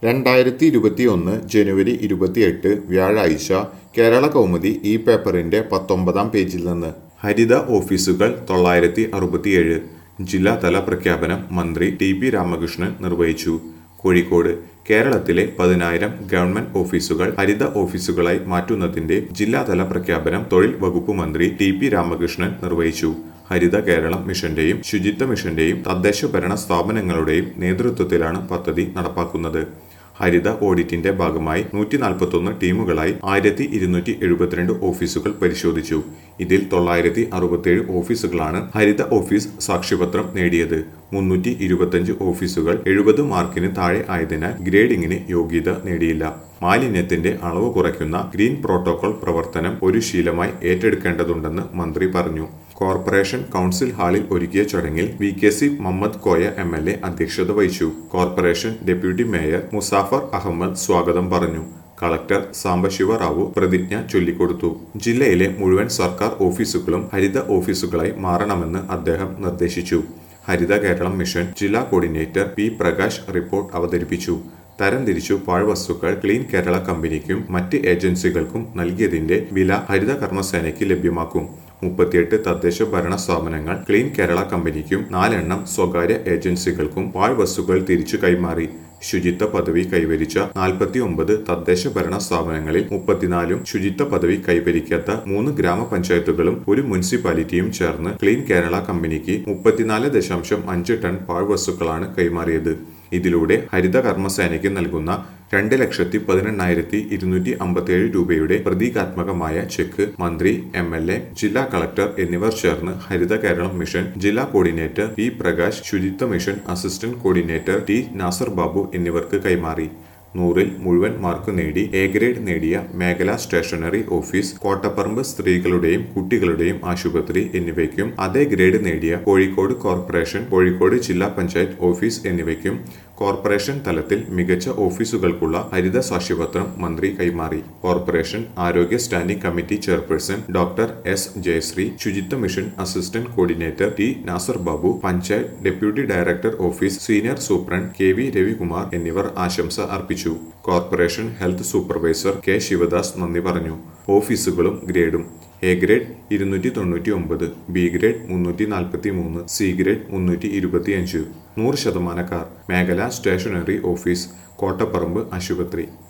രണ്ടായിരത്തി ഇരുപത്തിയൊന്ന് ജനുവരി ഇരുപത്തിയെട്ട് വ്യാഴാഴ്ച കേരള കൗമുദി ഈ പേപ്പറിന്റെ പത്തൊമ്പതാം പേജിൽ നിന്ന് ഹരിത ഓഫീസുകൾ തൊള്ളായിരത്തി അറുപത്തിയേഴ് ജില്ലാതല പ്രഖ്യാപനം മന്ത്രി ടി പി രാമകൃഷ്ണൻ നിർവഹിച്ചു കോഴിക്കോട് കേരളത്തിലെ പതിനായിരം ഗവൺമെന്റ് ഓഫീസുകൾ ഹരിത ഓഫീസുകളായി മാറ്റുന്നതിന്റെ ജില്ലാതല പ്രഖ്യാപനം തൊഴിൽ വകുപ്പ് മന്ത്രി ടി പി രാമകൃഷ്ണൻ നിർവഹിച്ചു ഹരിത കേരളം മിഷന്റെയും ശുചിത്വ മിഷന്റെയും തദ്ദേശ ഭരണ സ്ഥാപനങ്ങളുടെയും നേതൃത്വത്തിലാണ് പദ്ധതി നടപ്പാക്കുന്നത് ഹരിത ഓഡിറ്റിന്റെ ഭാഗമായി നൂറ്റി നാൽപ്പത്തൊന്ന് ടീമുകളായി ആയിരത്തി ഇരുന്നൂറ്റി എഴുപത്തിരണ്ട് ഓഫീസുകൾ പരിശോധിച്ചു ഇതിൽ തൊള്ളായിരത്തി അറുപത്തിയേഴ് ഓഫീസുകളാണ് ഹരിത ഓഫീസ് സാക്ഷ്യപത്രം നേടിയത് മുന്നൂറ്റി ഇരുപത്തഞ്ച് ഓഫീസുകൾ എഴുപത് മാർക്കിന് താഴെ ആയതിനാൽ ഗ്രേഡിംഗിന് യോഗ്യത നേടിയില്ല മാലിന്യത്തിന്റെ അളവ് കുറയ്ക്കുന്ന ഗ്രീൻ പ്രോട്ടോകോൾ പ്രവർത്തനം ഒരു ശീലമായി ഏറ്റെടുക്കേണ്ടതുണ്ടെന്ന് മന്ത്രി പറഞ്ഞു കോർപ്പറേഷൻ കൗൺസിൽ ഹാളിൽ ഒരുക്കിയ ചടങ്ങിൽ V K C Muhammad Koya M L A അധ്യക്ഷത വഹിച്ചു corporation deputy mayor Muzaffar Ahammed സ്വാഗതം പറഞ്ഞു കളക്ടർ സാംബശിവ റാവു പ്രതിജ്ഞ ചൊല്ലിക്കൊടുത്തു ജില്ലയിലെ മുഴുവൻ സർക്കാർ ഓഫീസുകളും ഹരിത ഓഫീസുകളായി മാറണമെന്ന് അദ്ദേഹം നിർദ്ദേശിച്ചു ഹരിത കേരളം മിഷൻ ജില്ലാ കോർഡിനേറ്റർ പി പ്രകാശ് റിപ്പോർട്ട് അവതരിപ്പിച്ചു തരംതിരിച്ചു പാഴ്വസ്തുക്കൾ ക്ലീൻ കേരള കമ്പനിക്കും മറ്റ് ഏജൻസികൾക്കും നൽകിയതിന്റെ വില ഹരിത കർമ്മസേനയ്ക്ക് ലഭ്യമാക്കും മുപ്പത്തിയെട്ട് തദ്ദേശ ഭരണ സ്ഥാപനങ്ങൾ ക്ലീൻ കേരള കമ്പനിക്കും നാലെണ്ണം സ്വകാര്യ ഏജൻസികൾക്കും പാഴ്വസ്തുക്കൾ തിരിച്ചു കൈമാറി ശുചിത്വ പദവി കൈവരിച്ച നാൽപ്പത്തി ഒമ്പത് തദ്ദേശ ഭരണ സ്ഥാപനങ്ങളിൽ മുപ്പത്തിനാലും ശുചിത്വ പദവി കൈവരിക്കാത്ത മൂന്ന് ഗ്രാമപഞ്ചായത്തുകളും ഒരു മുനിസിപ്പാലിറ്റിയും ചേർന്ന് ക്ലീൻ കേരള കമ്പനിക്ക് മുപ്പത്തിനാല് ദശാംശം അഞ്ച് ടൺ പാഴ്വസ്തുക്കളാണ് കൈമാറിയത് ഇതിലൂടെ ഹരിത കർമ്മസേനയ്ക്ക് നൽകുന്ന രണ്ട് ലക്ഷത്തി പതിനെണ്ണായിരത്തി ഇരുന്നൂറ്റി അമ്പത്തിയേഴ് രൂപയുടെ പ്രതീകാത്മകമായ ചെക്ക് മന്ത്രി എം എൽ എ ജില്ലാ കളക്ടർ എന്നിവർ ചേർന്ന് ഹരിത കേരളം മിഷൻ ജില്ലാ coordinator P Prakash Suchitwa mission assistant coordinator T Nasar Babu എന്നിവർക്ക് കൈമാറി നൂറിൽ മുഴുവൻ മാർക്ക് നേടി എ ഗ്രേഡ് നേടിയ മേഖലാ സ്റ്റേഷനറി ഓഫീസ് കോട്ടപ്പറമ്പ് സ്ത്രീകളുടെയും കുട്ടികളുടെയും ആശുപത്രി എന്നിവയ്ക്കും അതേ ഗ്രേഡ് നേടിയ കോഴിക്കോട് കോർപ്പറേഷൻ കോഴിക്കോട് ജില്ലാ പഞ്ചായത്ത് ഓഫീസ് എന്നിവയ്ക്കും കോർപ്പറേഷൻ തലത്തിൽ മികച്ച ഓഫീസുകൾക്കുള്ള ഹരിത സാക്ഷ്യപത്രം മന്ത്രി കൈമാറി കോർപ്പറേഷൻ ആരോഗ്യ standing committee chairperson doctor S Jayasree Suchitwa mission assistant coordinator T Nasar Babu panchayat deputy director office senior superintendent K V Ravikumar എന്നിവർ ആശംസ അർപ്പിച്ചു corporation health supervisor K Sivadas നന്ദി പറഞ്ഞു ഓഫീസുകളും ഗ്രേഡും എ ഗ്രേഡ് ഇരുന്നൂറ്റി തൊണ്ണൂറ്റി ഒമ്പത് ബി ഗ്രേഡ് മുന്നൂറ്റി നാൽപ്പത്തി മൂന്ന് സി ഗ്രേഡ് മുന്നൂറ്റി ഇരുപത്തിയഞ്ച് നൂറ് ശതമാനക്കാർ മേഖലാ സ്റ്റേഷനറി ഓഫീസ് കോട്ടപ്പറമ്പ് ആശുപത്രി